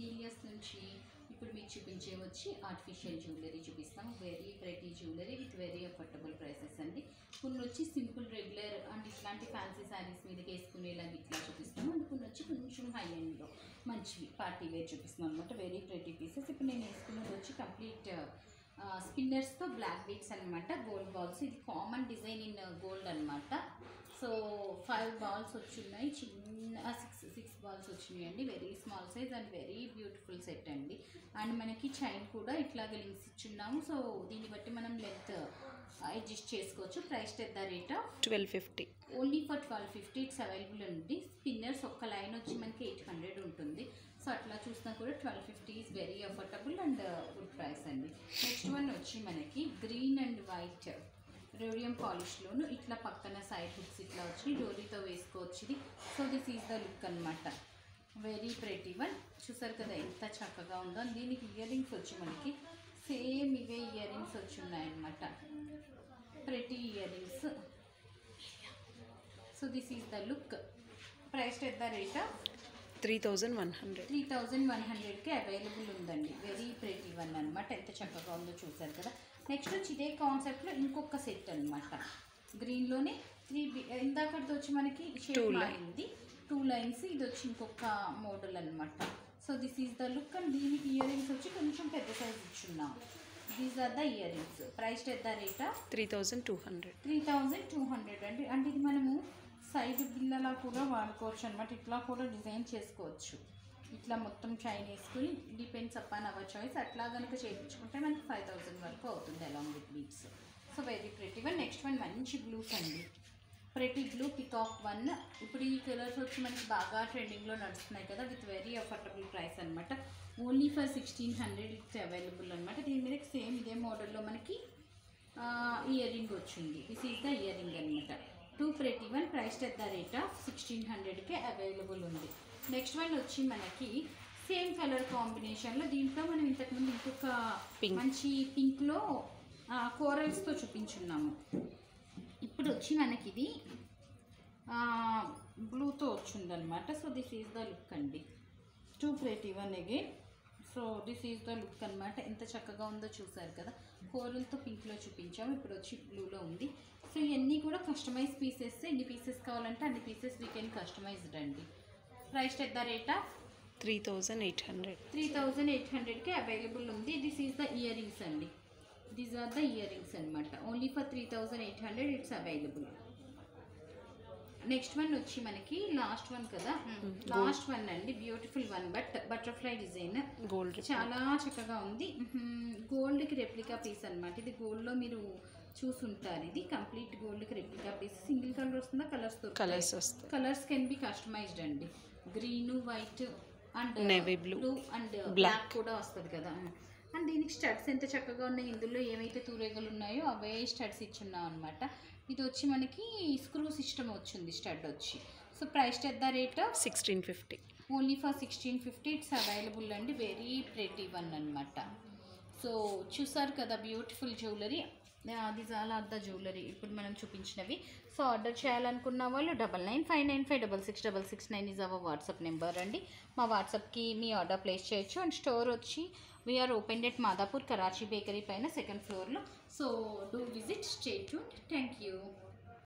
Helios నుంచి ఇప్పుడు మీకు చూపించే వచ్చి ఆర్టిఫిషియల్ జ్యువెలరీ చూపిస్తాం very pretty jewellery with very affordable prices అండి కొన్ని వచ్చి సింపుల్ రెగ్యులర్ అండ్ ఇట్లాంటి ఫ్యాన్సీ శారీస్ మీదకి వేసుకునేలాగా ఇట్లా చూపిస్తాము అండ్ కొన్ని వచ్చి కొంచెం హై ఎండ్లో మంచివి పార్టీ వేర్ చూపిస్తున్నాం అనమాట వెరీ ప్రెటీ పీసెస్ ఇప్పుడు నేను వేసుకున్నది వచ్చి కంప్లీట్ స్పిన్నర్స్తో బ్లాక్ బీట్స్ అనమాట గోల్డ్ బాల్స్ ఇది కామన్ డిజైన్ ఇన్ గోల్డ్ అనమాట సో ఫైవ్ బాల్స్ వచ్చున్నాయి చిన్న సిక్స్ సిక్స్ బాల్స్ వచ్చినాయండి very small size and very beautiful set అండి అండ్ మనకి చైన్ కూడా ఇట్లాగే లింక్స్ ఇచ్చున్నాము సో దీన్ని బట్టి మనం లెంత్ అడ్జస్ట్ చేసుకోవచ్చు price at the rate of twelve fifty only for twelve fifty it's available ఉంది స్పిన్నర్స్ ఒక్క లైన్ వచ్చి మనకి ఎయిట్ హండ్రెడ్ ఉంటుంది సో అట్లా చూసినా కూడా twelve fifty is very affordable and good price అండి నెక్స్ట్ వన్ వచ్చి మనకి గ్రీన్ అండ్ వైట్ రేడియం పాలిష్లోను ఇట్లా పక్కన సైడ్ హుక్స్ ఇట్లా వచ్చి డోరీతో వేసుకోవచ్చు ఇది so this is the look అనమాట వెరీ ప్రెటీ వన్ చూసారు కదా ఎంత చక్కగా ఉందో దీనికి ఇయర్ రింగ్స్ వచ్చి మనకి సేమ్ ఇవే ఇయర్ రింగ్స్ వచ్చి ఉన్నాయన్నమాట pretty earrings so this is the look price at the rate of three thousand one hundred three thousand one హండ్రెడ్కి అవైలబుల్ ఉందండి వెరీ ప్రెటీ వన్ అనమాట ఎంత చక్కగా ఉందో చూసారు కదా నెక్స్ట్ వచ్చి ఇదే కాన్సెప్ట్లో ఇంకొక సెట్ అనమాట గ్రీన్లోనే త్రీ ఇందాకటిది వచ్చి మనకి Two షేప్ line. మారింది టూ లైన్స్ ఇది వచ్చి ఇంకొక మోడల్ అనమాట so this is the look and దీనికి ఇయర్ రింగ్స్ వచ్చి కొంచెం పెద్ద సైజ్ ఇచ్చున్నాం these are the earrings price at the rate of three thousand two hundred three thousand two hundred అండి అంటే ఇది మనము సైడ్ బిల్లలా కూడా వాడుకోవచ్చు అనమాట ఇట్లా కూడా డిజైన్ చేసుకోవచ్చు ఇట్లా మొత్తం చైన్ వేసుకుని డిపెండ్స్ అపాన్ అవర్ చాయిస్ అట్లా కనుక చేయించుకుంటే మనకి ఫైవ్ థౌజండ్ వరకు అవుతుంది along with beads so very pretty one next one మంచి బ్లూస్ అండి ప్రెటీ బ్లూ పికాక్ వన్ ఇప్పుడు ఈ కలర్స్ వచ్చి మనకి బాగా ట్రెండింగ్లో నడుస్తున్నాయి కదా విత్ వెరీ అఫోర్డబుల్ ప్రైస్ అనమాట only for sixteen hundred it's available అనమాట దీని మీద సేమ్ ఇదే మోడల్లో మనకి ఇయర్ రింగ్ వచ్చింది this is the earring అనమాట too pretty one price at the rate of sixteen హండ్రెడ్కే అవైలబుల్ ఉంది నెక్స్ట్ వన్ వచ్చి మనకి సేమ్ కలర్ కాంబినేషన్లో దీంట్లో మనం ఇంతకుముందు ఇంకొక Pink. మంచి పింక్లో కోరల్స్తో చూపించున్నాము ఇప్పుడు వచ్చి మనకి ఇది బ్లూతో వచ్చిందనమాట so this is the look అండి two plate even again so this is the look అనమాట ఎంత చక్కగా ఉందో చూసారు కదా కోరల్తో పింక్లో చూపించాము ఇప్పుడు వచ్చి బ్లూలో ఉంది సో ఇవన్నీ కూడా కస్టమైజ్ పీసెస్ ఎన్ని పీసెస్ కావాలంటే అన్ని పీసెస్ వీ కెన్ కస్టమైజ్డ్ అండి price at the rate of three thousand eight hundred three thousand eight హండ్రెడ్కి అవైలబుల్ ఉంది this is the earrings అండి these are the earrings అనమాట only for three thousand eight hundred it's available next one వచ్చి మనకి last one కదా last one అండి beautiful one but butterfly design gold చాలా చక్కగా ఉంది గోల్డ్కి రెప్లికా పీస్ అనమాట ఇది గోల్డ్లో మీరు చూసుంటారు ఇది కంప్లీట్ గోల్డ్కి రెప్లికా పీస్ సింగిల్ కలర్ వస్తుందా కలర్స్ కలర్స్ వస్తాయి కలర్స్ కెన్ బి కస్టమైజ్డ్ అండి green white and Navy blue, blue and black. Black కూడా వస్తుంది కదా అండ్ దీనికి స్టడ్స్ ఎంత చక్కగా ఉన్నాయి ఇందులో ఏమైతే తూరేగలు ఉన్నాయో అవే స్టడ్స్ ఇచ్చున్నాం అనమాట ఇది వచ్చి మనకి స్క్రూ సిస్టమ్ వచ్చింది స్టడ్ వచ్చి so price at the rate of sixteen fifty only for sixteen fifty it's available అండి వెరీ ప్రెటీ వన్ అనమాట సో చూసారు కదా బ్యూటిఫుల్ జ్యువెలరీ అది చాలా అద్ద జ్యువెలరీ ఇప్పుడు మనం చూపించినవి సో ఆర్డర్ చేయాలనుకున్న వాళ్ళు double nine five nine five double six double six nine is our WhatsApp number అండి మా వాట్సాప్కి మీ ఆర్డర్ ప్లేస్ చేయొచ్చు అండ్ స్టోర్ వచ్చి we're opened at Madhapur Karachi Bakery పైన సెకండ్ ఫ్లోర్లో so do visit stay tune thank you